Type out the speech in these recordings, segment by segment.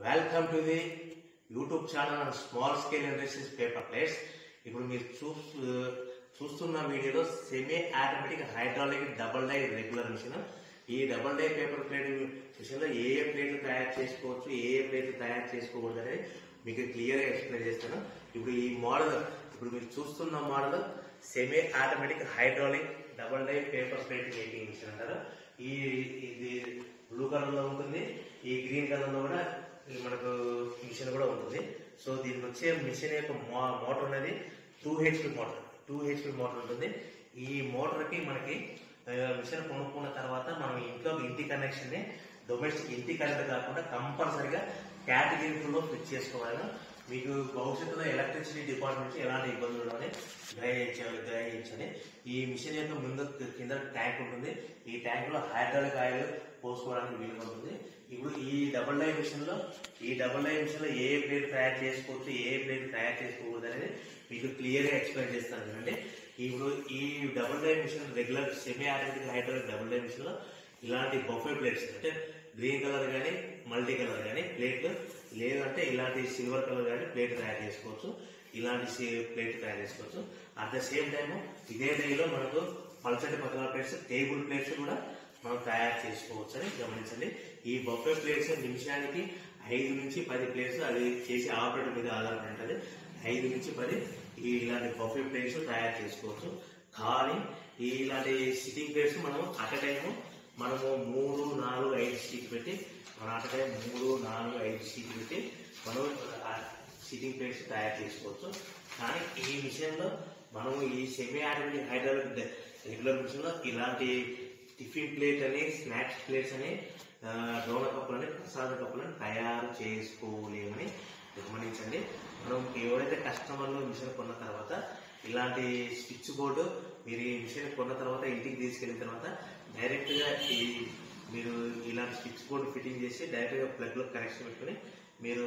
welcome to the YouTube channel small scale industries paper plates ఇప్పుడు మీరు చూస్తూ చూస్తున్న వీడియోలో semi automatic hydraulic double die regular machine ఈ double die paper plate machine లో ఏ ఏ ప్లేట్లు తయారు చేసుకోవచ్చు ఏ ఏ ప్లేట్లు తయారు చేసుకోకూడదు అనేది మీకు క్లియర్ గా ఎక్స్ప్లెయిన్ చేస్తాను ఇప్పుడు ఈ మోడల్ ఇప్పుడు మీరు చూస్తున్న model semi automatic hydraulic double die paper plate making machine అంటారు ఈ ఇది బ్లూ కలర్ లో ఉంటుంది ఈ గ్రీన్ కలర్ లో కూడా ఇది మనకు మిషన్ కూడా ఉంటుంది సో దీనికి వచ్చే మిషన్ యొక్క మో- మోటార్ అనేది two HP motor two HP motor ఉంటుంది ఈ మోటార్ కి మనకి ఆ, మిషన్ కొనుక్కున్న తర్వాత మనం ఇంట్లో ఇంటి కనెక్షన్ ని డొమెస్టిక్ ఇంటి కరెంట్ కాకుండా కంపల్సరిగా కేటగిరీలో ఫిక్స్ చేసుకోవాలి మీకు భవిష్యత్తులో ఎలక్ట్రిసిటీ డిపార్ట్మెంట్ నుంచి ఎలాంటి ఇబ్బందులు ఉండవని గ్రహించాలి గ్రహించండి ఈ మిషన్ యొక్క ముందు కింద ట్యాంక్ ఉంటుంది ఈ ట్యాంక్ లో హైడ్రాలిక్ ఆయిల్ పోసుకోవడానికి వీలుగా ఉంటుంది ఇప్పుడు ఈ డబుల్ డై మిషన్ లో ఈ డబుల్ డై మిషన్ లో ఏ ఏ ప్లేట్ తయారు చేసుకోవచ్చు ఏ ఏ ప్లేట్ తయారు చేసుకోకూడదు అనేది మీకు క్లియర్ గా ఎక్స్ప్లెయిన్ చేస్తాను చూడండి ఇప్పుడు ఈ double die machine regular semi automatic hydraulic double die machine లో ఇలాంటి బఫే ప్లేట్స్ అంటే గ్రీన్ కలర్ కానీ మల్టీ కలర్ కానీ ప్లేట్లు లేదంటే ఇలాంటి సిల్వర్ కలర్ కానీ ప్లేట్ తయారు చేసుకోవచ్చు ఇలాంటి సే- ప్లేట్ తయారు చేసుకోవచ్చు అట్ ద సేమ్ టైం ఇదే డైలో మనకు పల్చటి పతలా ప్లేట్స్ టేబుల్ ప్లేట్స్ కూడా మనం తయారు చేసుకోవచ్చు అని గమనించండి ఈ బఫే ప్లేట్స్ నిమిషానికి ఐదు నుంచి పది ప్లేట్స్ అది చేసే ఆపరేటర్ మీద ఆధారపడి ఉంటుంది ఐదు నుంచి పది ఈ ఇలాంటి బఫే ప్లేట్స్ తయారు చేసుకోవచ్చు కానీ ఈ ఇలాంటి సిట్టింగ్ ప్లేట్స్ మనం అట్ టైము మనము మూడు నాలుగు ఐదు సీట్ పెట్టి మన అట్ టైం మూడు నాలుగు ఐదు సీట్ పెట్టి మనం సిట్టింగ్ ప్లేట్స్ తయారు చేసుకోవచ్చు కానీ ఈ విషయంలో మనము ఈ semi automatic hydraulic regular machine లో ఇలాంటి టిఫిన్ ప్లేట్ అని స్నాక్స్ ప్లేట్స్ అని డోన కప్పులని ప్రసాద కప్పులని తయారు చేసుకోలేమని గమనించండి మనం ఎవరైతే కస్టమర్లు మిషన్ కొన్న తర్వాత ఇలాంటి స్విచ్ బోర్డు మీరు ఈ మిషన్ కొన్న తర్వాత ఇంటికి తీసుకెళ్ళిన తర్వాత డైరెక్ట్ గా ఈ మీరు ఇలాంటి స్విచ్ బోర్డు ఫిట్టింగ్ చేసి డైరెక్ట్ గా ప్లగ్ లో కనెక్షన్ పెట్టుకుని మీరు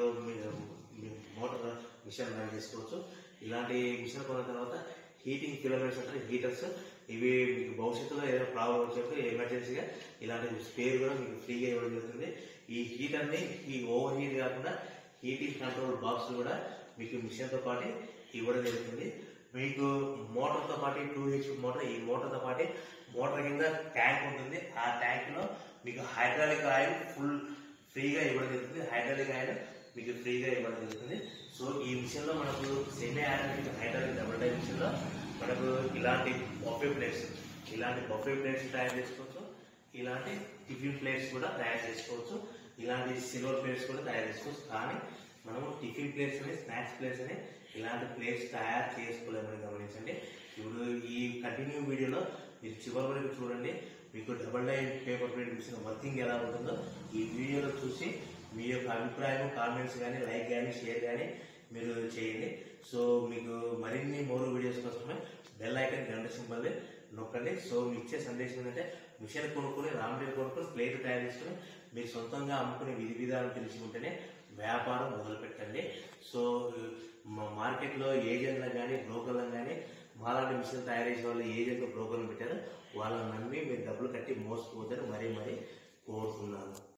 మోటార్ మిషన్ రన్ చేసుకోవచ్చు ఇలాంటి మిషన్ కొన్న తర్వాత హీటింగ్ ఫిలమెంట్స్ అంటే హీటర్స్ ఇవి మీకు భవిష్యత్తులో ఏదైనా ప్రాబ్లం వచ్చినప్పుడు ఎమర్జెన్సీగా ఇలాంటి స్పేర్ కూడా మీకు ఫ్రీగా ఇవ్వడం జరుగుతుంది ఈ హీటర్ ని ఈ ఓవర్ హీట్ కాకుండా హీటింగ్ కంట్రోల్ బాక్స్ కూడా మీకు మిషన్ తో పాటు ఇవ్వడం జరుగుతుంది మీకు మోటార్ తో పాటు టూ హెచ్ మోటార్ ఈ మోటార్ తో పాటు మోటార్ కింద ట్యాంక్ ఉంటుంది ఆ ట్యాంక్ లో మీకు హైడ్రాలిక్ ఆయిల్ ఫుల్ ఫ్రీగా ఇవ్వడం జరుగుతుంది హైడ్రాలిక్ ఆయిల్ మీకు ఫ్రీగా ఇవ్వడం జరుగుతుంది సో ఈ మిషన్ లో మనకు semi automatic hydraulic double die machine లో మనకు ఇలాంటి బఫే ప్లేట్స్ ఇలాంటి బఫే ప్లేట్స్ తయారు చేసుకోవచ్చు ఇలాంటి టిఫిన్ ప్లేట్స్ కూడా తయారు చేసుకోవచ్చు ఇలాంటి సిల్వర్ ప్లేట్స్ కూడా తయారు చేసుకోవచ్చు కానీ మనము టిఫిన్ ప్లేట్స్ అని స్నాక్స్ ప్లేట్స్ అని ఇలాంటి ప్లేట్స్ తయారు చేసుకోలేమని గమనించండి ఇప్పుడు ఈ కంటిన్యూ వీడియోలో మీరు చివరి వరకు చూడండి మీకు double die paper plate machine working ఎలా ఉంటుందో ఈ వీడియోలో చూసి మీ యొక్క అభిప్రాయం కామెంట్స్ కానీ లైక్ కానీ షేర్ కానీ మీరు చేయండి సో మీకు మరిన్ని మోరు వీడియోస్ కోసమే బెల్ ఐకన్ గంట సింబల్ నొక్కండి సో మీ ఇచ్చే సందేశం ఏంటంటే మిషన్ కొనుక్కొని రా మెటీరియల్ కొనుక్కొని ప్లేట్ తయారు చేసుకుని మీరు సొంతంగా అమ్ముకునే విధి విధానం తెలుసుకుంటేనే వ్యాపారం మొదలు పెట్టండి సో మా మార్కెట్లో ఏజెంట్లకు కానీ బ్రోకర్లకు కానీ మాలాంటి మిషన్ తయారు చేసే వాళ్ళు ఏజెంట్ బ్రోకర్లు పెట్టారు వాళ్ళని నమ్మి మీరు డబ్బులు కట్టి మోసపోతారు మరీ మరీ కోరుతున్నాను